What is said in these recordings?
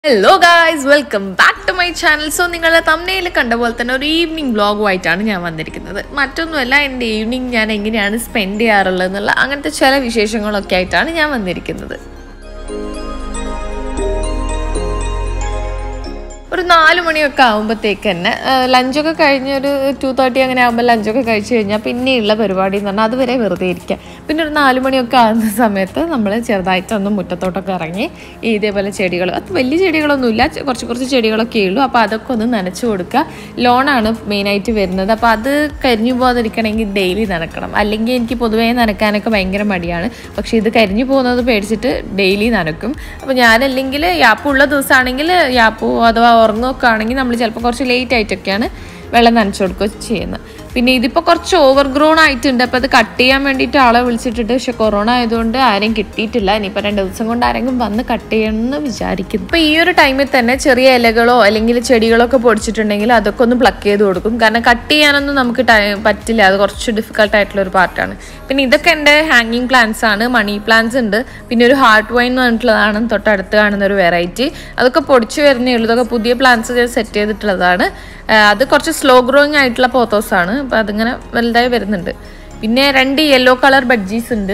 hello guys welcome back to my channel so നിങ്ങളുടെ തമ്മനയിൽ കണ്ട പോലെ തന്നെ ഒരു ഈവനിങ് വ്ളോഗുമായിട്ടാണ് ഞാൻ വന്നിരിക്കുന്നത് മറ്റൊന്നുമല്ല എൻ്റെ ഈവനിങ് ഞാൻ എങ്ങനെയാണ് സ്പെൻഡ് ചെയ്യാറുള്ളത് എന്നുള്ള അങ്ങനത്തെ ചില വിശേഷങ്ങളൊക്കെ ആയിട്ടാണ് ഞാൻ വന്നിരിക്കുന്നത് ഒരു നാല് മണിയൊക്കെ ആകുമ്പോഴത്തേക്ക് തന്നെ ലഞ്ചൊക്കെ കഴിഞ്ഞ് ഒരു ടു തേർട്ടി അങ്ങനെ ആകുമ്പോൾ ലഞ്ചൊക്കെ കഴിച്ച് കഴിഞ്ഞാൽ പിന്നെയുള്ള പരിപാടി എന്ന് പറഞ്ഞാൽ അതുവരെ വെറുതെ ഇരിക്കുക പിന്നെ ഒരു നാല് മണിയൊക്കെ ആകുന്ന സമയത്ത് നമ്മൾ ചെറുതായിട്ടൊന്ന് മുറ്റത്തോട്ടൊക്കെ ഇറങ്ങി ഈ ഇതേപോലെ ചെടികൾ അത് വലിയ ചെടികളൊന്നുമില്ല ചെ- കുറച്ച് കുറച്ച് ചെടികളൊക്കെ ഉള്ളൂ അപ്പോൾ അതൊക്കെ ഒന്ന് നനച്ച് കൊടുക്കുക ലോണാണ് മെയിനായിട്ട് വരുന്നത് അപ്പോൾ അത് കരിഞ്ഞു പോകാതിരിക്കണമെങ്കിൽ ഡെയിലി നനക്കണം അല്ലെങ്കിൽ എനിക്ക് പൊതുവേ നനക്കാനൊക്കെ ഭയങ്കര മടിയാണ് പക്ഷേ ഇത് കരിഞ്ഞു പോകുന്നത് പേടിച്ചിട്ട് ഡെയിലി നനക്കും അപ്പോൾ ഞാനല്ലെങ്കിൽ യാപ്പ് ഉള്ള ദിവസമാണെങ്കിൽ യാപ്പു അഥവാ ഉറങ്ങുമൊക്കെ ആണെങ്കിൽ നമ്മൾ ചിലപ്പോൾ കുറച്ച് ലേറ്റ് ആയിട്ടൊക്കെയാണ് വെള്ളം നനച്ചു കൊടുക്കുകയോ ചെയ്യുന്നത് പിന്നെ ഇതിപ്പോൾ കുറച്ച് ഓവർ ഗ്രോൺ ആയിട്ടുണ്ട് അപ്പോൾ അത് കട്ട് ചെയ്യാൻ വേണ്ടിയിട്ട് ആളെ വിളിച്ചിട്ടിട്ട് പക്ഷെ കൊറോണ ആയതുകൊണ്ട് ആരെയും കിട്ടിയിട്ടില്ല ഇനിയിപ്പോൾ രണ്ട് ദിവസം കൊണ്ട് ആരെങ്കിലും വന്ന് കട്ട് ചെയ്യണമെന്ന് വിചാരിക്കുന്നു ഇപ്പോൾ ഈ ഒരു ടൈമിൽ തന്നെ ചെറിയ ഇലകളോ അല്ലെങ്കിൽ ചെടികളൊക്കെ പൊടിച്ചിട്ടുണ്ടെങ്കിൽ അതൊക്കെ ഒന്ന് പ്ലക്ക് ചെയ്ത് കൊടുക്കും കാരണം കട്ട് ചെയ്യാനൊന്നും നമുക്ക് ടൈ- പറ്റില്ല അത് കുറച്ച് ഡിഫിക്കൽട്ട് ആയിട്ടുള്ള ഒരു പാർട്ടാണ് പിന്നെ ഇതൊക്കെ എൻ്റെ ഹാങ്ങിങ് പ്ലാന്റ്സ് ആണ് മണി പ്ലാന്റ്സ് ഉണ്ട് പിന്നെ ഒരു ഹാർട്ട് വൈൻ എന്ന് പറഞ്ഞിട്ടുള്ളതാണ് തൊട്ടടുത്ത് കാണുന്ന ഒരു വെറൈറ്റി അതൊക്കെ പൊടിച്ച് വരുന്നേ ഉള്ളൂ ഇതൊക്കെ പുതിയ പ്ലാന്റ്സ് സെറ്റ് ചെയ്തിട്ടുള്ളതാണ് ആ, അത് കുറച്ച് സ്ലോ ഗ്രോയിങ് ആയിട്ടുള്ള പോത്തോസ് ആണ് അപ്പോൾ അതിങ്ങനെ വലുതായി വരുന്നുണ്ട് പിന്നെ രണ്ട് യെല്ലോ കളർ ബഡ്ജീസ് ഉണ്ട്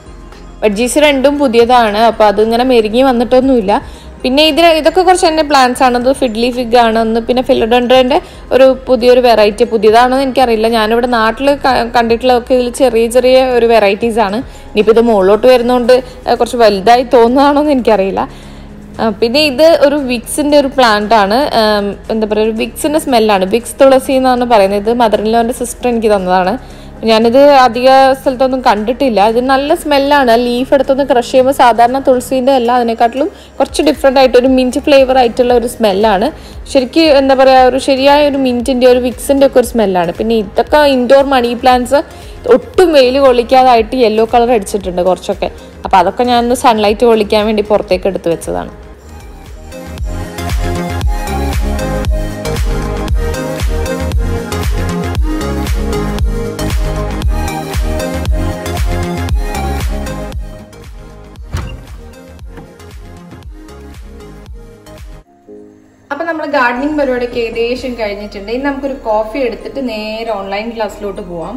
ബഡ്ജീസ് രണ്ടും പുതിയതാണ് അപ്പോൾ അതിങ്ങനെ മെരുങ്ങി വന്നിട്ടൊന്നുമില്ല പിന്നെ ഇതിൽ ഇതൊക്കെ കുറച്ച് എൻ്റെ പ്ലാന്റ്സ് ആണ് അത് ഫിഡ്ലി ഫിഗ് ആണ് ഒന്ന് പിന്നെ ഫിലഡൻഡ്രൻ്റെ ഒരു പുതിയൊരു വെറൈറ്റി പുതിയതാണോ എന്ന് എനിക്കറിയില്ല ഞാനിവിടെ നാട്ടിൽ കണ്ടിട്ടുള്ളതൊക്കെ ഇതിൽ ചെറിയ ചെറിയ ഒരു വെറൈറ്റീസ് ആണ് ഇനിയിപ്പോൾ ഇത് മുകളിലോട്ട് വരുന്നതുകൊണ്ട് ആ, കുറച്ച് വലുതായി തോന്നുകയാണോ എന്ന് എനിക്കറിയില്ല ആ, പിന്നെ ഇത് ഒരു വിക്സിന്റെ ഒരു പ്ലാന്റ് ആണ് ആം, എന്താ പറയുക ഒരു വിക്സിന്റെ സ്മെല്ലാണ് വിക്സ് തുളസി എന്നാണ് പറയുന്നത് ഇത് മദറിലോന്റെ സിസ്റ്റർ എനിക്ക് തന്നതാണ് ഞാനിത് അധിക സ്ഥലത്തൊന്നും കണ്ടിട്ടില്ല ഇത് നല്ല സ്മെല്ലാണ് ലീഫ് എടുത്തൊന്ന് ക്രഷ് ചെയ്യുമ്പോൾ സാധാരണ തുളസീൻ്റെ അല്ല അതിനെക്കാട്ടിലും കുറച്ച് ഡിഫറെൻ്റ് ആയിട്ട് ഒരു മിൻറ്റ് ഫ്ലേവർ ആയിട്ടുള്ള ഒരു സ്മെല്ലാണ് ശരിക്കും എന്താ പറയുക ഒരു ശരിയായ ഒരു മിൻറ്റിൻ്റെ ഒരു വിക്സിൻ്റെ ഒക്കെ ഒരു സ്മെല്ലാണ് പിന്നെ ഇതൊക്കെ ഇൻഡോർ മണി പ്ലാന്റ്സ് ഒട്ടും വെയിൽ കൊള്ളിക്കാതായിട്ട് യെല്ലോ കളർ അടിച്ചിട്ടുണ്ട് കുറച്ചൊക്കെ അപ്പോൾ അതൊക്കെ ഞാൻ സൺലൈറ്റ് കൊള്ളിക്കാൻ വേണ്ടി പുറത്തേക്ക് എടുത്തു വെച്ചതാണ് അപ്പൊ നമ്മൾ ഗാർഡനിങ് പരിപാടിയൊക്കെ ഏകദേശം കഴിഞ്ഞിട്ടുണ്ട് ഇനി നമുക്കൊരു കോഫി എടുത്തിട്ട് നേരെ ഓൺലൈൻ ക്ലാസ്സിലോട്ട് പോവാം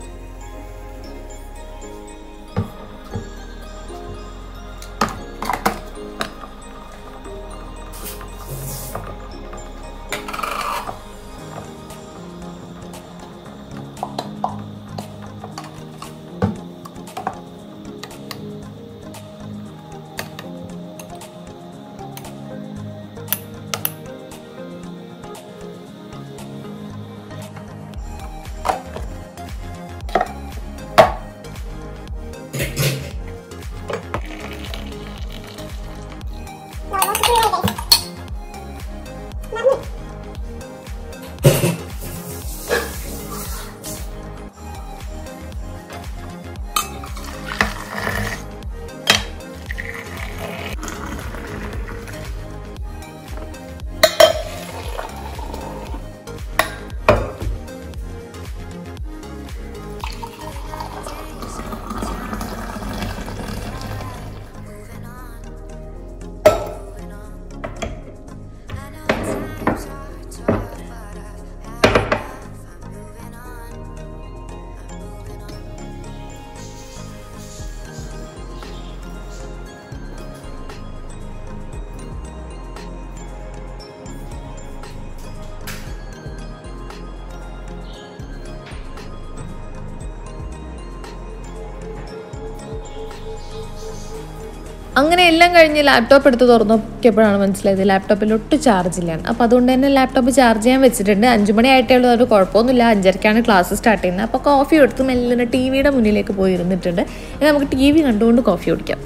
അങ്ങനെ എല്ലാം കഴിഞ്ഞ് ലാപ്ടോപ്പ് എടുത്ത് തുറന്നു നോക്കിയപ്പോഴാണ് മനസ്സിലായത് ലാപ്ടോപ്പിൽ ഒട്ടും ചാർജ് ഇല്ല അപ്പോൾ അതുകൊണ്ട് തന്നെ ലാപ്ടോപ്പ് ചാർജ് ചെയ്യാൻ വെച്ചിട്ടുണ്ട് അഞ്ച് മണി ആയിട്ടേ ഉള്ളൂ അത് കുഴപ്പമൊന്നുമില്ല അഞ്ചരക്കാണ് ക്ലാസ് സ്റ്റാർട്ട് ചെയ്യുന്നത് അപ്പോൾ കോഫി എടുത്ത് മെല്ലെ ടി വിയുടെ മുന്നിലേക്ക് പോയി ഇരുന്നിട്ടുണ്ട് ഇനി നമുക്ക് ടി വി കണ്ടുകൊണ്ട് കോഫി കുടിക്കാം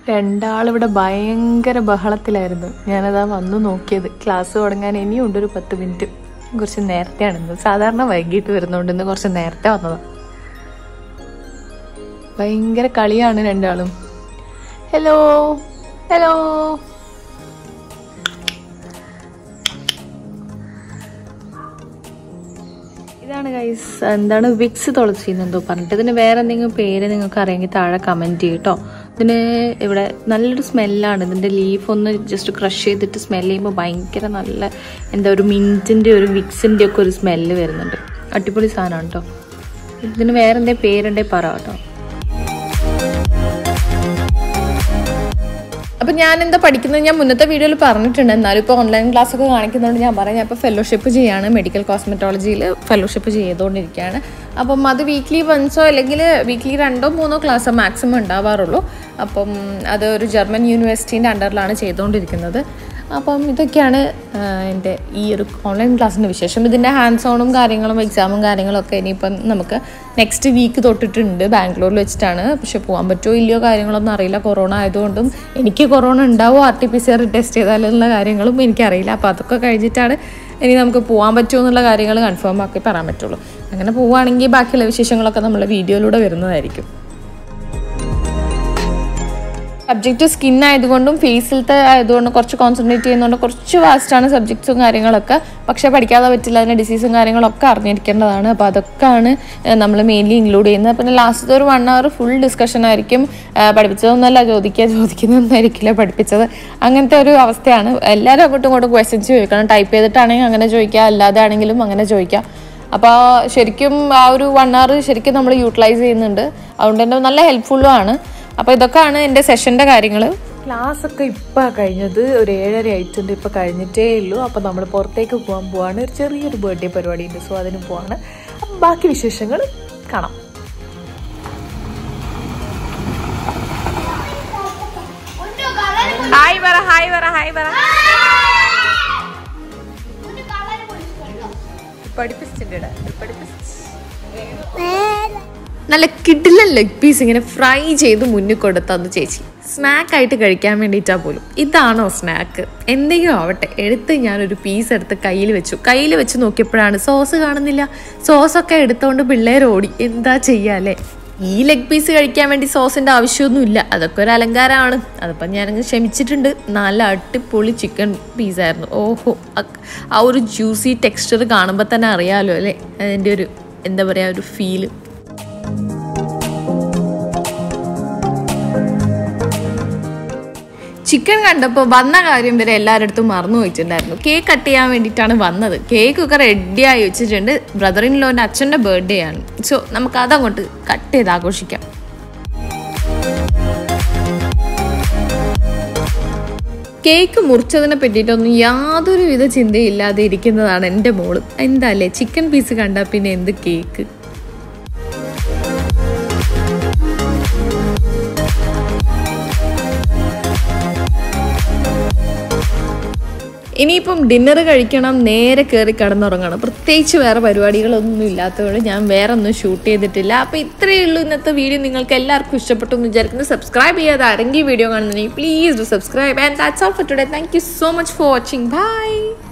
രണ്ടാളിവിടെ ഭയങ്കര ബഹളത്തിലായിരുന്നു ഞാനതാ വന്നു നോക്കിയത് ക്ലാസ് തുടങ്ങാൻ ഇനിയും ഉണ്ട് ഒരു പത്ത് മിനിറ്റ് കുറച്ച് നേരത്തെയാണ് ഇന്ന് സാധാരണ വൈകിട്ട് വരുന്നതുകൊണ്ട് ഇന്ന് കുറച്ച് നേരത്തെ വന്നതാ ഭയങ്കര കളിയാണ് രണ്ടാളും ഹലോ ഹലോ ഇതാണ് ഗൈസ് എന്താണ് വിക്സ് തുളച്ചിന്നെന്തോ പറഞ്ഞിട്ട് ഇതിന് വേറെ എന്തെങ്കിലും പേര് നിങ്ങൾക്ക് അറിയാമെങ്കിൽ താഴെ കമൻറ്റ് ചെയ്യട്ടോ ഇതിന് ഇവിടെ നല്ലൊരു സ്മെല്ലാണ് ഇതിൻ്റെ ലീഫ് ഒന്ന് ജസ്റ്റ് ക്രഷ് ചെയ്തിട്ട് സ്മെൽ ചെയ്യുമ്പോൾ ഭയങ്കര നല്ല എന്താ ഒരു മിൻറ്റിൻ്റെ ഒരു വിക്സിൻ്റെ ഒക്കെ ഒരു സ്മെല്ല് വരുന്നുണ്ട് അടിപൊളി സാധനമാണ് കേട്ടോ ഇതിന് വേറെ എന്തെങ്കിലും പേരുണ്ടെങ്കിൽ പറ കേട്ടോ അപ്പം ഞാൻ എന്താ പഠിക്കുന്നത് ഞാൻ മുന്നത്തെ വീഡിയോയിൽ പറഞ്ഞിട്ടുണ്ട് എന്നാലും ഇപ്പോൾ ഓൺലൈൻ ക്ലാസ് ഒക്കെ കാണിക്കുന്നതുകൊണ്ട് ഞാൻ പറയാം ഞാൻ ഇപ്പോൾ ഫെലോഷിപ്പ് ചെയ്യാണ് മെഡിക്കൽ കോസ്മെറ്റോളജിയിൽ ഫെലോഷിപ്പ് ചെയ്തുകൊണ്ടിരിക്കുകയാണ് അപ്പം അത് വീക്ക്ലി വൺസോ അല്ലെങ്കിൽ വീക്ക്ലി രണ്ടോ മൂന്നോ ക്ലാസ് മാക്സിമം ഉണ്ടാവാറുള്ളൂ അപ്പം അത് ഒരു ജർമ്മൻ യൂണിവേഴ്സിറ്റീൻ്റെ അണ്ടറിലാണ് ചെയ്തുകൊണ്ടിരിക്കുന്നത് അപ്പം ഇതൊക്കെയാണ് എൻ്റെ ഈ ഒരു ഓൺലൈൻ ക്ലാസ്സിൻ്റെ വിശേഷം ഇതിൻ്റെ ഹാൻഡ്സ് ഓണും കാര്യങ്ങളും എക്സാമും കാര്യങ്ങളൊക്കെ ഇനിയിപ്പം നമുക്ക് നെക്സ്റ്റ് വീക്ക് തൊട്ടിട്ടുണ്ട് ബാംഗ്ലൂരിൽ വെച്ചിട്ടാണ് പക്ഷെ പോകാൻ പറ്റുമോ ഇല്ലയോ കാര്യങ്ങളൊന്നും അറിയില്ല കൊറോണ ആയതുകൊണ്ടും എനിക്ക് കൊറോണ ഉണ്ടാവോ R T P C R test ചെയ്താലുള്ള കാര്യങ്ങളും എനിക്കറിയില്ല അപ്പോൾ അതൊക്കെ കഴിഞ്ഞിട്ടാണ് ഇനി നമുക്ക് പോകാൻ പറ്റുമോ എന്നുള്ള കാര്യങ്ങൾ കൺഫേം ആക്കി പറയാൻ പറ്റുള്ളൂ അങ്ങനെ പോവുകയാണെങ്കിൽ ബാക്കിയുള്ള വിശേഷങ്ങളൊക്കെ നമ്മൾ വീഡിയോയിലൂടെ വരുന്നതായിരിക്കും സബ്ജക്റ്റ് സ്കിൻ ആയതുകൊണ്ടും ഫേസിലത്തെ ആയതുകൊണ്ടും കുറച്ച് കോൺസെൻട്രേറ്റ് ചെയ്യുന്നതുകൊണ്ട് കുറച്ച് വാസ്റ്റാണ് സബ്ജക്ട്സും കാര്യങ്ങളൊക്കെ പക്ഷേ പഠിക്കാതെ പറ്റില്ല അതിൻ്റെ ഡിസീസും കാര്യങ്ങളൊക്കെ അറിഞ്ഞിരിക്കേണ്ടതാണ് അപ്പോൾ അതൊക്കെയാണ് നമ്മൾ മെയിൻലി ഇൻക്ലൂഡ് ചെയ്യുന്നത് പിന്നെ ലാസ്റ്റത്തെ ഒരു വൺ അവർ ഫുൾ ഡിസ്കഷൻ ആയിരിക്കും പഠിപ്പിച്ചതൊന്നല്ല ചോദിക്കുക ചോദിക്കുന്നതൊന്നായിരിക്കില്ല പഠിപ്പിച്ചത് അങ്ങനത്തെ ഒരു അവസ്ഥയാണ് എല്ലാവരും അങ്ങോട്ടും ഇങ്ങോട്ടും ക്വസ്റ്റ്യൻസ് ചോദിക്കണം ടൈപ്പ് ചെയ്തിട്ടാണെങ്കിൽ അങ്ങനെ ചോദിക്കുക അല്ലാതെ ആണെങ്കിലും അങ്ങനെ ചോദിക്കാം അപ്പോൾ ശരിക്കും ആ ഒരു വൺ അവർ ശരിക്കും നമ്മൾ യൂട്ടിലൈസ് ചെയ്യുന്നുണ്ട് അതുകൊണ്ട് തന്നെ നല്ല ഹെൽപ്ഫുള്ളും ആണ് അപ്പോൾ ഇതൊക്കെയാണ് എൻ്റെ സെഷൻ്റെ കാര്യങ്ങൾ ക്ലാസ് ഒക്കെ ഇപ്പം കഴിഞ്ഞത് ഒരു ഏഴര ആയിട്ടുണ്ട് ഇപ്പം കഴിഞ്ഞിട്ടേ ഉള്ളൂ അപ്പോൾ നമ്മൾ പുറത്തേക്ക് പോകാൻ പോവാണ് ഒരു ചെറിയൊരു ബർത്ത്ഡേ പരിപാടി ഉണ്ട് സോ അതിന് പോവാണ് അപ്പം ബാക്കി വിശേഷങ്ങൾ കാണാം ഹായ് പറ ഹായ് പറ ഹായ് പറ പഠിപ്പിച്ചിട്ടുണ്ട് നല്ല കിഡിലൻ ലെഗ് പീസ് ഇങ്ങനെ ഫ്രൈ ചെയ്ത് മുന്നിൽ കൊടുത്തന്ന് ചേച്ചി സ്നാക്ക് ആയിട്ട് കഴിക്കാൻ വേണ്ടിയിട്ടാ പോലും ഇതാണോ സ്നാക്ക് എന്തെങ്കിലും ആവട്ടെ എടുത്ത് ഞാനൊരു പീസ് എടുത്ത് കയ്യിൽ വെച്ചു കയ്യിൽ വെച്ച് നോക്കിയപ്പോഴാണ് സോസ് കാണുന്നില്ല സോസൊക്കെ എടുത്തോണ്ട് പിള്ളേർ ഓടി എന്താ ചെയ്യാല്ലേ ഈ ലെഗ് പീസ് കഴിക്കാൻ വേണ്ടി സോസിന്റെ ആവശ്യമൊന്നുമില്ല അതൊക്കെ ഒരു അലങ്കാരമാണ് അതിപ്പം ഞാനങ്ങ് ക്ഷമിച്ചിട്ടുണ്ട് നല്ല അടിപൊളി ചിക്കൻ പീസായിരുന്നു ഓഹോ ആ ഒരു ജ്യൂസി ടെക്സ്ചർ കാണുമ്പോൾ തന്നെ അറിയാമല്ലോ അല്ലേ അതിൻ്റെ ഒരു എന്താ പറയുക ഒരു ഫീല് ചിക്കൻ കണ്ടപ്പോൾ വന്ന കാര്യം വരെ എല്ലാവരുടെ അടുത്തും മറന്നു വെച്ചിട്ടുണ്ടായിരുന്നു കേക്ക് കട്ട് ചെയ്യാൻ വേണ്ടിയിട്ടാണ് വന്നത് കേക്കൊക്കെ റെഡിയായി വെച്ചിട്ടുണ്ട് ബ്രദർ ഇൻ ലോൻ്റെ അച്ഛൻ്റെ ബർത്ത്ഡേ ആണ് സോ നമുക്ക് അതങ്ങോട്ട് കട്ട് ചെയ്ത് ആഘോഷിക്കാം കേക്ക് മുറിച്ചതിനെ പറ്റിയിട്ടൊന്നും യാതൊരു വിധ ചിന്തയില്ലാതെ ഇരിക്കുന്നതാണ് എൻ്റെ മോള് എന്താ അല്ലേ ചിക്കൻ പീസ് കണ്ടാൽ പിന്നെ എന്ത് കേക്ക് ഇനിയിപ്പം ഡിന്നർ കഴിക്കണം നേരെ കയറി കിടന്നുറങ്ങണം പ്രത്യേകിച്ച് വേറെ പരിപാടികളൊന്നും ഇല്ലാത്തതുകൊണ്ട് ഞാൻ വേറെ ഒന്നും ഷൂട്ട് ചെയ്തിട്ടില്ല അപ്പോൾ ഇത്രയേ ഉള്ളൂ ഇന്നത്തെ വീഡിയോ നിങ്ങൾക്ക് എല്ലാവർക്കും ഇഷ്ടപ്പെട്ടു എന്ന് വിചാരിക്കുന്നു സബ്സ്ക്രൈബ് ചെയ്യാതെ ആരെങ്കിലും വീഡിയോ കാണുന്നുണ്ടെങ്കിൽ please do subscribe and that's all for today thank you so much for watching by